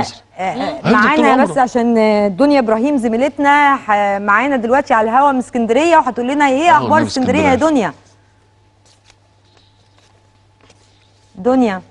مصر آه، هيفضل طول معانا عمره. بس عشان آه، دنيا ابراهيم زميلتنا ح- معانا دلوقتي على الهوا من اسكندريه وهتقول لنا ايه أهلا اخبار من اسكندريه يا اسكندرية. دنيا دنيا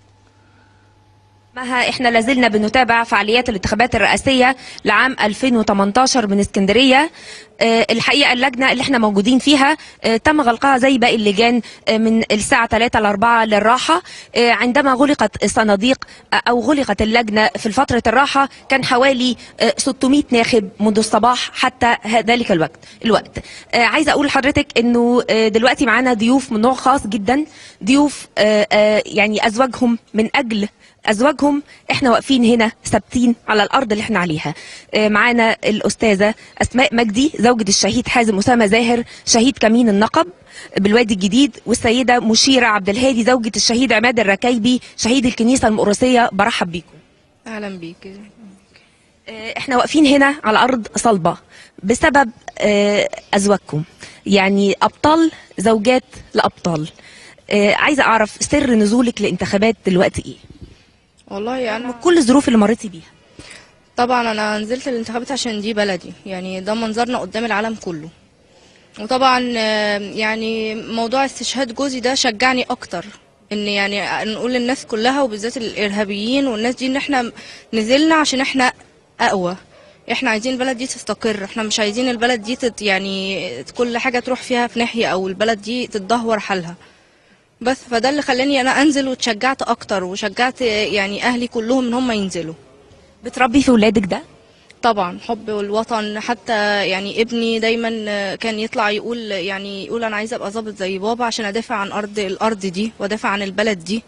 مها احنا لازلنا بنتابع فعاليات الانتخابات الرئاسية لعام 2018 من اسكندرية آه، الحقيقة اللجنة اللي احنا موجودين فيها آه، تم غلقها زي باقي اللجان آه، من الساعة 3 ل 4 للراحة آه، عندما غلقت الصناديق آه، أو غلقت اللجنة في فترة الراحة كان حوالي آه، 600 ناخب منذ الصباح حتى ذلك الوقت الوقت آه، عايزة أقول لحضرتك إنه آه، دلوقتي معانا ضيوف من نوع خاص جدا ضيوف آه، آه، يعني أزواجهم من أجل ازواجهم احنا واقفين هنا ثابتين على الارض اللي احنا عليها آه، معانا الاستاذه اسماء مجدي زوجة الشهيد حازم اسامه زاهر شهيد كمين النقب بالوادي الجديد والسيده مشيره عبد الهادي زوجة الشهيد عماد الركايبي شهيد الكنيسه المقرصيه برحب بيكم اهلا بيك آه، احنا واقفين هنا على ارض صلبه بسبب آه، ازواجكم يعني ابطال زوجات لابطال آه، عايزه اعرف سر نزولك لانتخابات دلوقتي ايه والله انا كل الظروف اللي مريتي بيها طبعا انا نزلت الانتخابات عشان دي بلدي يعني ده منظرنا قدام العالم كله وطبعا آه، يعني موضوع استشهاد جوزي ده شجعني اكتر ان يعني نقول للناس كلها وبالذات الارهابيين والناس دي ان احنا نزلنا عشان احنا اقوى احنا عايزين البلد دي تستقر احنا مش عايزين البلد دي تت يعني كل حاجه تروح فيها في ناحيه او البلد دي تتدهور حالها بس فده اللي خلاني انا انزل واتشجعت اكتر وشجعت يعني اهلي كلهم ان هم ينزلوا بتربي في ولادك ده طبعا حب الوطن حتى يعني ابني دايما كان يطلع يقول يعني يقول انا عايزه ابقى ظابط زي بابا عشان ادافع عن ارض الارض دي وادافع عن البلد دي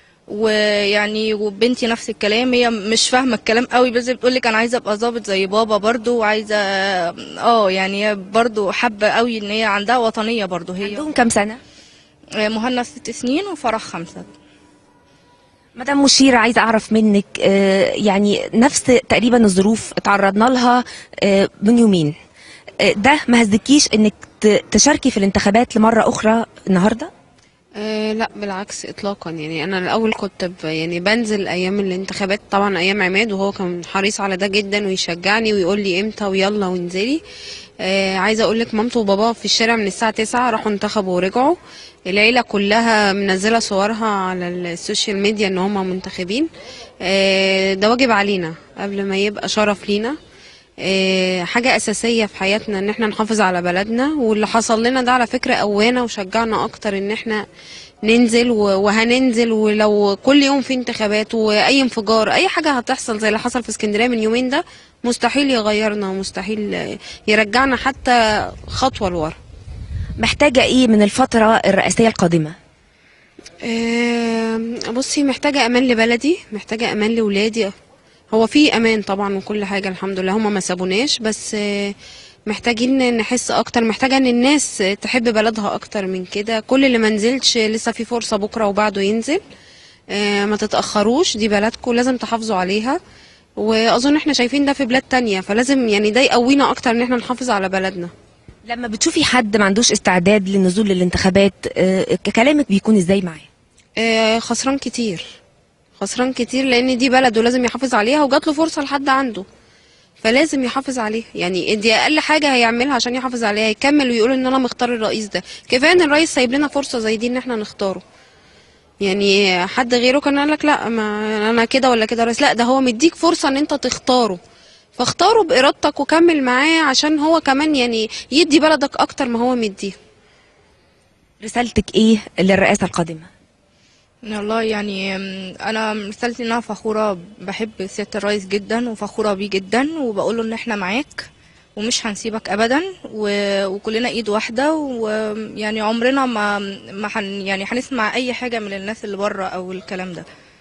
ويعني وبنتي نفس الكلام هي مش فاهمه الكلام قوي بس بتقول لك انا عايزه ابقى ظابط زي بابا برضو وعايزه اه يعني هي برضو حابه قوي ان هي عندها وطنيه برضو هي عندهم كام سنه مهنا ست سنين وفرح خمسه مدام مشيرة عايزة أعرف منك آه، يعني نفس تقريبا الظروف اتعرضنا لها آه، من يومين آه، ده ما هزكيش إنك ت- تشاركي في الانتخابات لمرة أخرى النهاردة؟ أه لا بالعكس اطلاقا يعني انا الاول كنت ب يعني بنزل ايام الانتخابات طبعا ايام عماد وهو كان حريص على ده جدا ويشجعني ويقول لي امتى ويلا وانزلي أه عايزه اقول لك مامته وبابا في الشارع من الساعه 9 راحوا انتخبوا ورجعوا العيله كلها منزله صورها على السوشيال ميديا ان هم منتخبين أه ده واجب علينا قبل ما يبقى شرف لينا آه، حاجة أساسية في حياتنا إن احنا نحافظ على بلدنا واللي حصل لنا ده على فكرة قوانا وشجعنا أكتر إن احنا ننزل و- وهننزل ولو كل يوم في انتخابات وأي انفجار أي حاجة هتحصل زي اللي حصل في اسكندرية من يومين ده مستحيل يغيرنا ومستحيل آه، يرجعنا حتى خطوة لورا محتاجة إيه من الفترة الرئاسية القادمة؟ آه، بصي محتاجة أمان لبلدي محتاجة أمان لولادي هو في أمان طبعا وكل حاجة الحمد لله هما ما سابوناش بس آه، محتاجين نحس أكتر محتاجة إن الناس تحب بلدها أكتر من كده كل اللي منزلش لسه في فرصة بكرة وبعده ينزل آه، ما تتأخروش دي بلدكم لازم تحافظوا عليها وأظن احنا شايفين ده في بلاد تانية فلازم يعني ده يقوينا أكتر إن احنا نحافظ على بلدنا لما بتشوفي حد ما عندوش استعداد للنزول للانتخابات آه، كلامك بيكون إزاي معاه؟ آه، خسران كتير خسران كتير لان دي بلده لازم يحافظ عليها وجات له فرصه لحد عنده فلازم يحافظ عليها يعني دي اقل حاجه هيعملها عشان يحافظ عليها يكمل ويقول ان انا مختار الرئيس ده كفايه ان الرئيس سايب لنا فرصه زي دي ان احنا نختاره يعني حد غيره كان قال لك لا ما انا كده ولا كده رئيس لا ده هو مديك فرصه ان انت تختاره فاختاره بارادتك وكمل معاه عشان هو كمان يعني يدي بلدك اكتر ما هو مديه رسالتك إيه للرئاسة القادمة؟ والله يعني أم، انا رسالتي ان انا فخوره بحب سياده الرئيس جدا وفخوره بيه جدا وبقول له ان احنا معاك ومش هنسيبك ابدا و... وكلنا ايد واحده ويعني عمرنا ما ما حن... يعني هنسمع اي حاجه من الناس اللي بره او الكلام ده